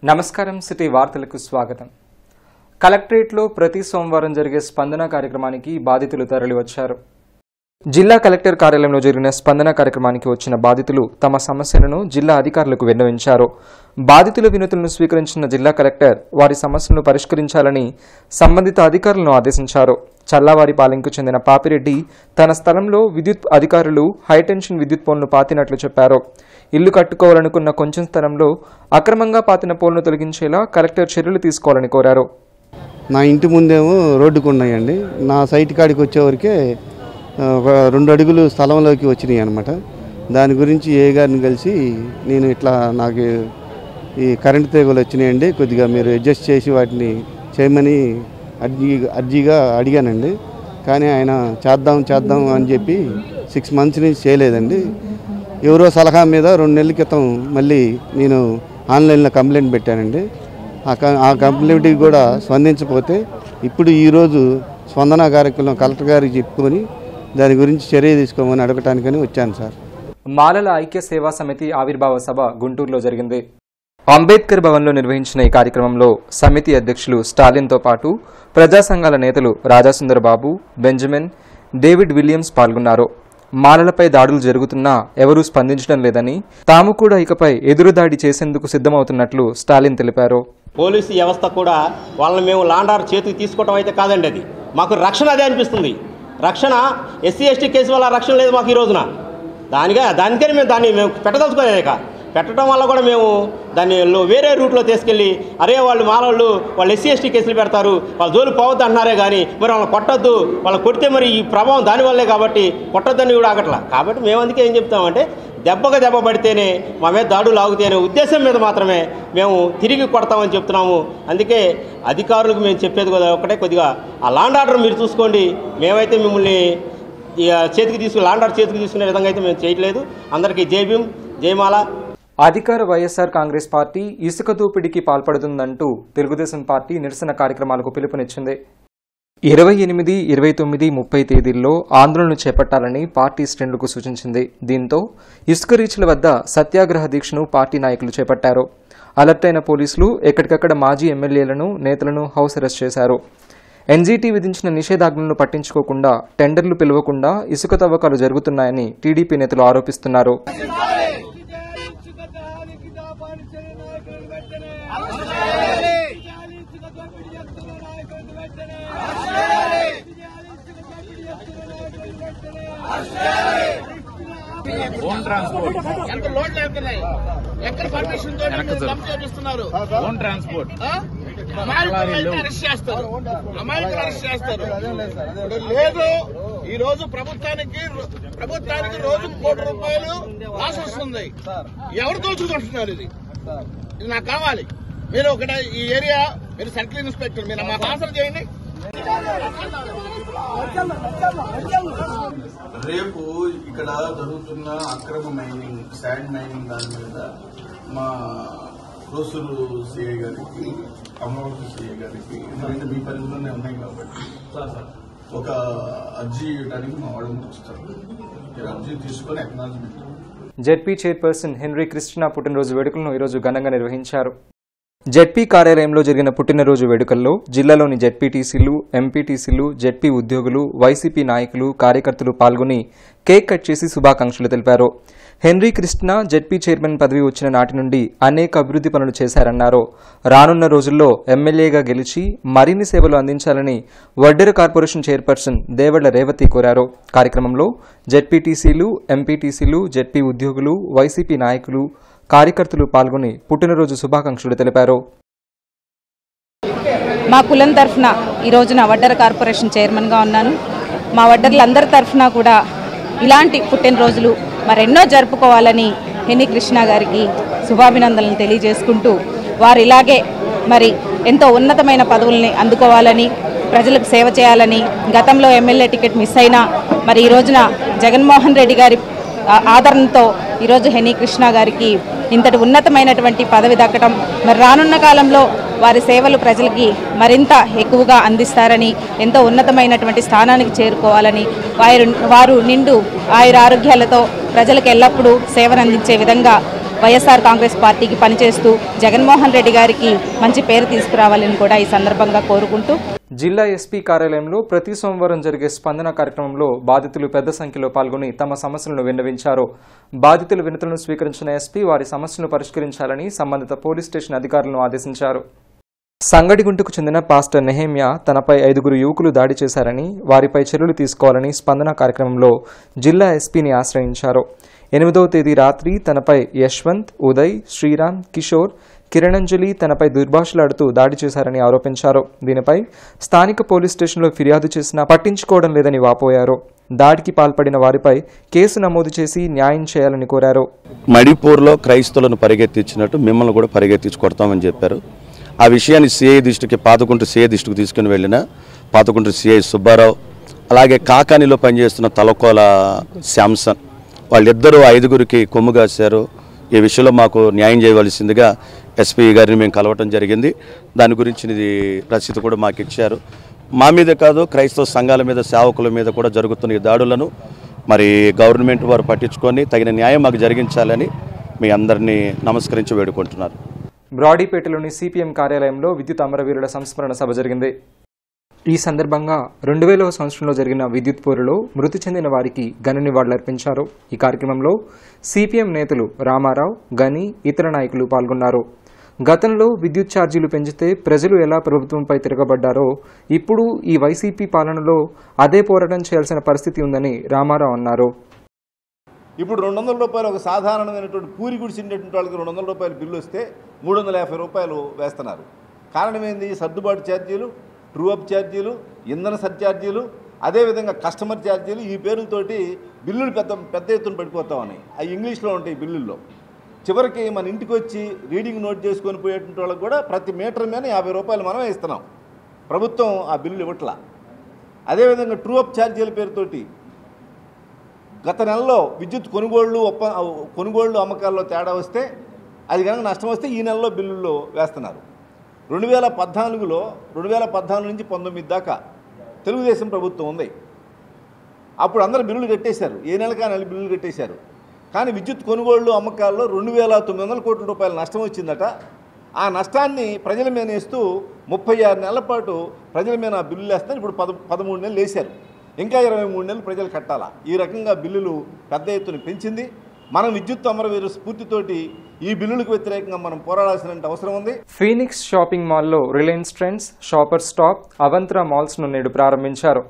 నమస్కారం సిటీ వార్తలకు స్వాగతం కలెక్టరేట్లో ప్రతి సోమవారం జరిగే స్పందన కార్యక్రమానికి బాధితులు తరలివచ్చారు జిల్లా కలెక్టర్ కార్యాలయంలో జరిగిన స్పందన కార్యక్రమానికి వచ్చిన బాధితులు తమ సమస్యలను జిల్లా అధికారులకు విన్నవించారు బాధితుల వినతులను స్వీకరించిన జిల్లా కలెక్టర్ వారి సమస్యలను పరిష్కరించాలని సంబంధిత అధికారులను ఆదేశించారు చల్లావారిపాలెంకు చెందిన పాపిరెడ్డి తన స్థలంలో విద్యుత్ అధికారులు హైటెన్షన్ విద్యుత్ పోల్ను పాతినట్లు చెప్పారు ఇల్లు కట్టుకోవాలనుకున్న కొంచెం స్థలంలో అక్రమంగా పాతిన పోల్ను తొలగించేలా కలెక్టర్ చర్యలు తీసుకోవాలని కోరారు నా ఇంటి ముందేమో రోడ్డుకు ఉన్నాయండి నా సైట్ కాడికి వచ్చేవరకే ఆ, ఒక రెండు అడుగులు స్థలంలోకి వచ్చినాయి అనమాట దాని గురించి ఏ గారిని కలిసి నేను ఇట్లా నాకు ఈ కరెంట్ తీగలు వచ్చినాయండి కొద్దిగా మీరు అడ్జస్ట్ చేసి వాటిని చేయమని అర్జీ అర్జీగా అడిగానండి కానీ ఆయన చేద్దాం చేద్దాం అని చెప్పి సిక్స్ మంత్స్ నుంచి చేయలేదండి ఎవరో సలహా మీద రెండు నెలల క్రితం మళ్ళీ నేను ఆన్లైన్లో కంప్లైంట్ పెట్టానండి ఆ క- ఆ కంప్లైంట్కి కూడా స్పందించకపోతే ఇప్పుడు ఈరోజు స్పందన కార్యక్రమం కలెక్టర్ గారికి చెప్పుకొని దాని గురించి చర్య తీసుకోమని అడగటానికని వచ్చాను సార్ మాలల ఐక్య సేవా సమితి ఆవిర్భావ సభ గుంటూరులో జరిగింది అంబేద్కర్ భవన్లో నిర్వహించిన ఈ కార్యక్రమంలో సమితి అధ్యక్షులు స్టాలిన్తో పాటు ప్రజా సంఘాల నేతలు Rajasundara Babu Benjamin David Williams పాల్గొన్నారు మాలలపై దాడులు జరుగుతున్నా ఎవరూ స్పందించడం లేదని తాము కూడా ఇకపై ఎదురుదాడి చేసేందుకు సిద్ధమవుతున్నట్లు స్టాలిన్ తెలిపారు పోలీసు వ్యవస్థ కూడా వాళ్ళని మేము లాండార్ చేతికి తీసుకోవటం అయితే కాదండి అది మాకు రక్షణ అదే అనిపిస్తుంది రక్షణ ఎస్సీ ఎస్టీ కేసు వల్ల రక్షణ లేదు మాకు ఈ రోజున దానిగా దానికని మేము దాన్ని మేము పెట్టదలుచుకోలేక పెట్టడం వల్ల కూడా మేము దాన్ని లో- వేరే రూట్లో తీసుకెళ్ళి అరే వాళ్ళు మానవాళ్ళు వాళ్ళు ఎస్సీ ఎస్టీ కేసులు పెడతారు వాళ్ళు జోలు పోవద్దు అంటున్నారే కానీ మరి వాళ్ళని కొట్టద్దు వాళ్ళని కొడితే మరి ఈ ప్రభావం దానివల్లే కాబట్టి కొట్టొద్దని కూడా ఆగట్లా కాబట్టి మేము అందుకే ఏం చెప్తామంటే దెబ్బగా దెబ్బ పడితేనే మా మీద దాడులు ఆగుతాయి అనే ఉద్దేశం మీద మాత్రమే మేము తిరిగి కొడతామని చెప్తున్నాము అందుకే అధికారులకు మేము చెప్పేది కూడా ఒకటే కొద్దిగా ఆ లాండ్ ఆర్డర్ మీరు చూసుకోండి మేమైతే మిమ్మల్ని ఇక చేతికి తీసుకు లాండ్ ఆర్డర్ చేతికి తీసుకునే విధంగా అయితే మేము చేయట్లేదు అందరికీ జై భీమ్ జయమాల అధికార వైఎస్ఆర్ కాంగ్రెస్ పార్టీ ఇసుక దోపిడీకి పాల్పడుతుందంటూ తెలుగుదేశం పార్టీ నిరసన కార్యక్రమాలకు పిలుపునిచ్చింది ఇరవై ఎనిమిది ఇరవై తొమ్మిది ముప్పై తేదీల్లో ఆందోళనలు చేపట్టాలని పార్టీ శ్రేణులకు సూచించింది దీంతో ఇసుక రీచ్ల వద్ద సత్యాగ్రహ దీక్షను పార్టీ నాయకులు చేపట్టారు అలర్ట్ అయిన పోలీసులు ఎక్కడికక్కడ మాజీ ఎమ్మెల్యేలను నేతలను హౌస్ అరెస్ట్ చేశారు ఎన్జీటీ విధించిన నిషేధాజ్ఞలను పట్టించుకోకుండా టెండర్లు పిలవకుండా ఇసుక తవ్వకాలు జరుగుతున్నాయని టీడీపీ నేతలు ఆరోపిస్తున్నారు ఎంత లోడ్లు వెళ్తున్నాయి ఎక్కడ పర్మిషన్ తో డంప్ చేపిస్తున్నారు ఓన్ ట్రాన్స్పోర్ట్ అమాయకులను అరెస్ట్ చేస్తారు అమాయకులు అరెస్ట్ చేస్తారు ఇప్పుడు లేదు ఈ రోజు ప్రభుత్వానికి ప్రభుత్వానికి రోజు కోటి రూపాయలు లాస్ వస్తుంది ఎవరు దోచుకుంటున్నారు ఇది ఇది నాకు కావాలి మీరు ఒకటి ఈ ఏరియా మీరు సర్కిల్ ఇన్స్పెక్టర్ మీరు మాకు ఆన్సర్ చేయండి రేపు ఇక్కడ జరుగుతున్న అక్రమ మైనింగ్ శాండ్ మైనింగ్ దాని మీద మా కోసూరు సిఐ గారికి అమరావతి సిఐ గారికి ఎందుకంటే మీ పరిధిలోనే ఉన్నాయి కాబట్టి ఒక అర్జీ ఇవ్వడానికి మా వాళ్ళని వస్తారు మీరు అర్జీ తీసుకొని acknowledgement ZP chairperson Henry Christina పుట్టినరోజు వేడుకలను ఈరోజు ఘనంగా నిర్వహించారు జెడ్పీ కార్యాలయంలో జరిగిన పుట్టినరోజు వేడుకల్లో జిల్లాలోని జెడ్పీటీసీలు ఎంపీటీసీలు జెడ్పీ ఉద్యోగులు వైసీపీ నాయకులు కార్యకర్తలు పాల్గొని కేక్ కట్ చేసి శుభాకాంక్షలు తెలిపారు హెన్రీ క్రిస్టినా జెడ్పీ చైర్మన్ పదవి వచ్చిన నాటి నుండి అనేక అభివృద్ధి పనులు చేశారన్నారు రానున్న రోజుల్లో ఎమ్మెల్యేగా గెలిచి మరిన్ని సేవలు అందించాలని వడ్డెర కార్పొరేషన్ చైర్పర్సన్ దేవళ్ల రేవతి కోరారు కార్యక్రమంలో జెడ్పీటీసీలు ఎంపీటీసీలు జెడ్పీ ఉద్యోగులు వైసీపీ నాయకులు కార్యకర్తలు పాల్గొని పుట్టినరోజు శుభాకాంక్షలు తెలిపారు మా కులం తరఫున ఈ రోజున వడ్డర కార్పొరేషన్ చైర్మన్గా ఉన్నాను మా వడ్డర్లందరి తరఫున కూడా ఇలాంటి పుట్టినరోజులు మరెన్నో జరుపుకోవాలని హెని కృష్ణ గారికి శుభాభినందనలు తెలియజేసుకుంటూ వారు ఇలాగే మరి ఎంతో ఉన్నతమైన పదవుల్ని అందుకోవాలని ప్రజలకు సేవ చేయాలని గతంలో ఎమ్మెల్యే టికెట్ మిస్ అయినా మరి ఈ రోజున జగన్మోహన్ రెడ్డి గారి ఆ- ఆదరణతో ఈరోజు హెనీ కృష్ణ గారికి ఇంతటి ఉన్నతమైనటువంటి పదవి దక్కడం మరి రానున్న కాలంలో వారి సేవలు ప్రజలకి మరింత ఎక్కువగా అందిస్తారని ఎంతో ఉన్నతమైనటువంటి స్థానానికి చేరుకోవాలని వారు వారు నిండు ఆయుర ఆరోగ్యాలతో ప్రజలకు ఎల్లప్పుడూ సేవనందించే విధంగా వైఎస్ఆర్ కాంగ్రెస్ పార్టీకి పనిచేస్తూ జగన్మోహన్ రెడ్డి గారికి మంచి పేరు తీసుకురావాలని కూడా ఈ సందర్భంగా కోరుకుంటూ జిల్లా ఎస్పీ కార్యాలయంలో ప్రతి సోమవారం జరిగే స్పందన కార్యక్రమంలో బాధితులు పెద్ద సంఖ్యలో పాల్గొని తమ సమస్యలను విన్నవించారు బాధితుల వినతులను స్వీకరించిన ఎస్పీ వారి సమస్యలను పరిష్కరించాలని సంబంధిత పోలీస్ స్టేషన్ అధికారులను ఆదేశించారు సంగడిగుంటకు చెందిన పాస్టర్ నెహేమియా తనపై ఐదుగురు యువకులు దాడి చేశారని వారిపై చర్యలు తీసుకోవాలని స్పందన కార్యక్రమంలో జిల్లా ఎస్పీని ఆశ్రయించారు ఎనిమిదవ తేదీ రాత్రి తనపై యశ్వంత్ ఉదయ్ శ్రీరామ్ కిషోర్ కిరణంజలి తనపై దుర్భాషలాడుతూ దాడి చేశారని ఆరోపించారు దీనిపై స్థానిక పోలీస్ స్టేషన్లో ఫిర్యాదు చేసినా పట్టించుకోవడం లేదని వాపోయారు దాడికి పాల్పడిన వారిపై కేసు నమోదు చేసి న్యాయం చేయాలని కోరారు మణిపూర్లో క్రైస్తవులను పరిగెత్తించినట్టు మిమ్మల్ని కూడా పరిగెత్తించి కొడతామని చెప్పారు ఆ విషయాన్ని సిఐ దృష్టికి పాతకుంట సిఐ దృష్టికి తీసుకుని వెళ్ళిన పాతకుంట సిఐ సుబ్బారావు అలాగే కాకానిలో పనిచేస్తున్న తలకోల శాంసన్ వాళ్ళిద్దరూ ఐదుగురికి కొమ్ము కాశారు ఈ విషయంలో మాకు న్యాయం చేయవలసిందిగా ఎస్పీ గారిని మేము కలవటం జరిగింది దాని గురించి ఇది రసీదు కూడా మాకు ఇచ్చారు మా మీద కాదు క్రైస్తవ సంఘాల మీద సేవకుల మీద కూడా జరుగుతున్న ఈ దాడులను మరి గవర్నమెంట్ వారు పట్టించుకొని తగిన న్యాయం మాకు జరిగించాలని మీ అందరినీ నమస్కరించి వేడుకుంటున్నారు బ్రాడీపేటలోని సిపిఎం కార్యాలయంలో విద్యుత్ అమరవీరుల సంస్మరణ సభ జరిగింది ఈ సందర్భంగా రెండు వేలవ సంవత్సరంలో జరిగిన విద్యుత్ పోరులో మృతి చెందిన వారికి ఘన నివాళులర్పించారు ఈ కార్యక్రమంలో సిపిఎం నేతలు రామారావు గని ఇతర నాయకులు పాల్గొన్నారు గతంలో విద్యుత్ ఛార్జీలు పెంచితే ప్రజలు ఎలా ప్రభుత్వంపై తిరగబడ్డారో ఇప్పుడు ఈ వైసీపీ పాలనలో అదే పోరాటం చేయాల్సిన పరిస్థితి ఉందని రామారావు అన్నారు ఇప్పుడు రెండు వందల రూపాయలు ఒక సాధారణమైనటువంటి పూరి గుడిసినటువంటి వాళ్ళకి రెండు వందల రూపాయలు బిల్లు వస్తే మూడు వందల యాభై రూపాయలు వేస్తున్నారు కారణం ఏంది సర్దుబాటు ఛార్జీలు ట్రూ అప్ ఛార్జీలు ఇంధన సర్ఛార్జీలు అదేవిధంగా కస్టమర్ ఛార్జీలు ఈ పేర్లతోటి బిల్లులు పెద్ద పెద్ద ఎత్తున పడిపోతా ఉన్నాయి అవి ఇంగ్లీష్లో ఉంటాయి బిల్లుల్లో చివరికి మన ఇంటికి వచ్చి రీడింగ్ నోట్ చేసుకొని పోయేటువంటి వాళ్ళకి కూడా ప్రతి మీటర్ మీద యాభై రూపాయలు మనమే ఇస్తున్నాం ప్రభుత్వం ఆ బిల్లులు ఇవ్వట్లా అదేవిధంగా ట్రూ అప్ ఛార్జీల పేరుతోటి గత నెలలో విద్యుత్ కొనుగోళ్లు ఒప్ప కొనుగోళ్లు అమ్మకాల్లో తేడా వస్తే అది కనుక నష్టం వస్తే ఈ నెలలో బిల్లుల్లో వేస్తున్నారు రెండు వేల పద్నాలుగులో రెండు వేల పద్నాలుగు నుంచి పంతొమ్మిది దాకా తెలుగుదేశం ప్రభుత్వం ఉంది అప్పుడు అందరూ బిల్లులు కట్టేశారు ఏ నెలకా నెల బిల్లులు కట్టేశారు కానీ విద్యుత్ కొనుగోళ్లు అమ్మకాల్లో రెండు వేల తొమ్మిది వందల కోట్ల రూపాయల నష్టం వచ్చిందట ఆ నష్టాన్ని ప్రజల మీద వేస్తూ ముప్పై ఆరు నెలల పాటు ప్రజల మీద ఆ బిల్లులు వేస్తారు ఇప్పుడు పద పదమూడు నెలలు వేశారు ఇంకా ఇరవై మూడు నెలలు ప్రజలు కట్టాలా ఈ రకంగా బిల్లులు పెద్ద ఎత్తున పెంచింది మనం విద్యుత్ అమరవీరు స్ఫూర్తితోటి ఈ బిల్లులకు వ్యతిరేకంగా మనం పోరాడాల్సిన అవసరం ఉంది ఫీనిక్స్ షాపింగ్ మాల్లో Reliance Trends Shopper Stop Avantra మాల్స్ను నేడు ప్రారంభించారు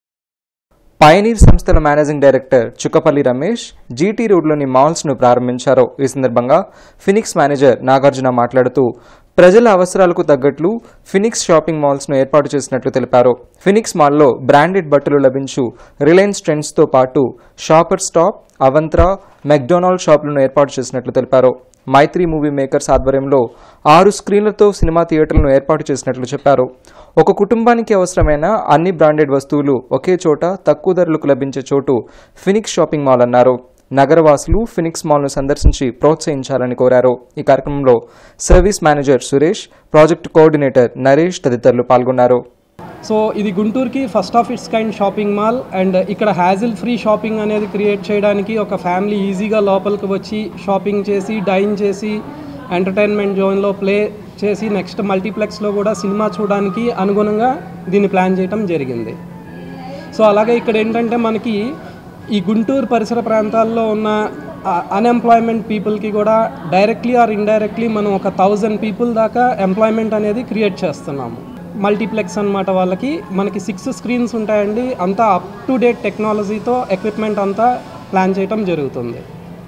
పయనీర్ సంస్థల managing director Chukkapalli Ramesh GT రోడ్లోని మాల్స్ను ప్రారంభించారు ఈ సందర్భంగా ఫినిక్స్ మేనేజర్ నాగార్జున మాట్లాడుతూ ప్రజల అవసరాలకు తగ్గట్లు ఫినిక్స్ షాపింగ్ మాల్స్ను ఏర్పాటు చేసినట్లు తెలిపారు ఫినిక్స్ మాల్లో బ్రాండెడ్ బట్టలు లభించు రిలయన్స్ ట్రెండ్స్తో పాటు షాపర్ స్టాప్ అవంత్రా మెక్డొనాల్డ్ షాపులను ఏర్పాటు చేసినట్లు తెలిపారు మైత్రి మూవీ మేకర్స్ ఆధ్వర్యంలో ఆరు స్క్రీన్లతో సినిమా థియేటర్లను ఏర్పాటు చేసినట్లు చెప్పారు ఒక కుటుంబానికి అవసరమైన అన్ని బ్రాండెడ్ వస్తువులు ఒకే చోట తక్కువ ధరలకు లభించే చోటు ఫినిక్స్ షాపింగ్ మాల్ అన్నారు నగరవాసులు ఫినిక్స్ మాల్ను సందర్శించి ప్రోత్సహించాలని కోరారు ఈ కార్యక్రమంలో service manager Suresh project coordinator Naresh తదితరులు పాల్గొన్నారు సో ఇది గుంటూరుకి first of its kind shopping mall and ఇక్కడ హ్యాజిల్ ఫ్రీ షాపింగ్ అనేది క్రియేట్ చేయడానికి ఒక ఫ్యామిలీ ఈజీగా లోపలికి వచ్చి షాపింగ్ చేసి డైన్ చేసి ఎంటర్టైన్మెంట్ జోన్లో ప్లే చేసి నెక్స్ట్ మల్టీప్లెక్స్లో కూడా సినిమా చూడడానికి అనుగుణంగా దీన్ని ప్లాన్ చేయడం జరిగింది సో అలాగే ఇక్కడ ఏంటంటే మనకి ఈ గుంటూరు పరిసర ప్రాంతాల్లో ఉన్న అన్ఎంప్లాయ్మెంట్ పీపుల్కి కూడా డైరెక్ట్లీ ఆర్ ఇండైరెక్ట్లీ మనం ఒక థౌజండ్ పీపుల్ దాకా ఎంప్లాయ్మెంట్ అనేది క్రియేట్ చేస్తున్నాము మల్టీప్లెక్స్ అన్నమాట వాళ్ళకి మనకి సిక్స్ స్క్రీన్స్ ఉంటాయండి అంతా అప్ టు డేట్ టెక్నాలజీతో ఎక్విప్మెంట్ అంతా ప్లాన్ చేయటం జరుగుతుంది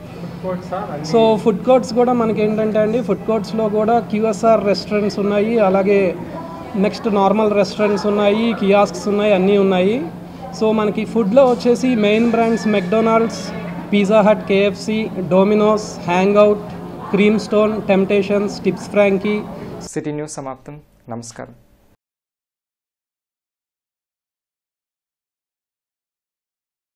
సో ఫుడ్ కోర్ట్స్ కూడా మనకి ఏంటంటే అండి ఫుడ్ కోర్ట్స్లో కూడా క్యూఎస్ఆర్ రెస్టారెంట్స్ ఉన్నాయి అలాగే నెక్స్ట్ నార్మల్ రెస్టారెంట్స్ ఉన్నాయి కియాస్క్స్ ఉన్నాయి అన్నీ ఉన్నాయి సో మనకి ఫుడ్లో వచ్చేసి main brands McDonald's Pizza Hut KFC Domino's Hangout Cream Stone Temptations Tibb's Frankie City News సమాప్తం నమస్కారం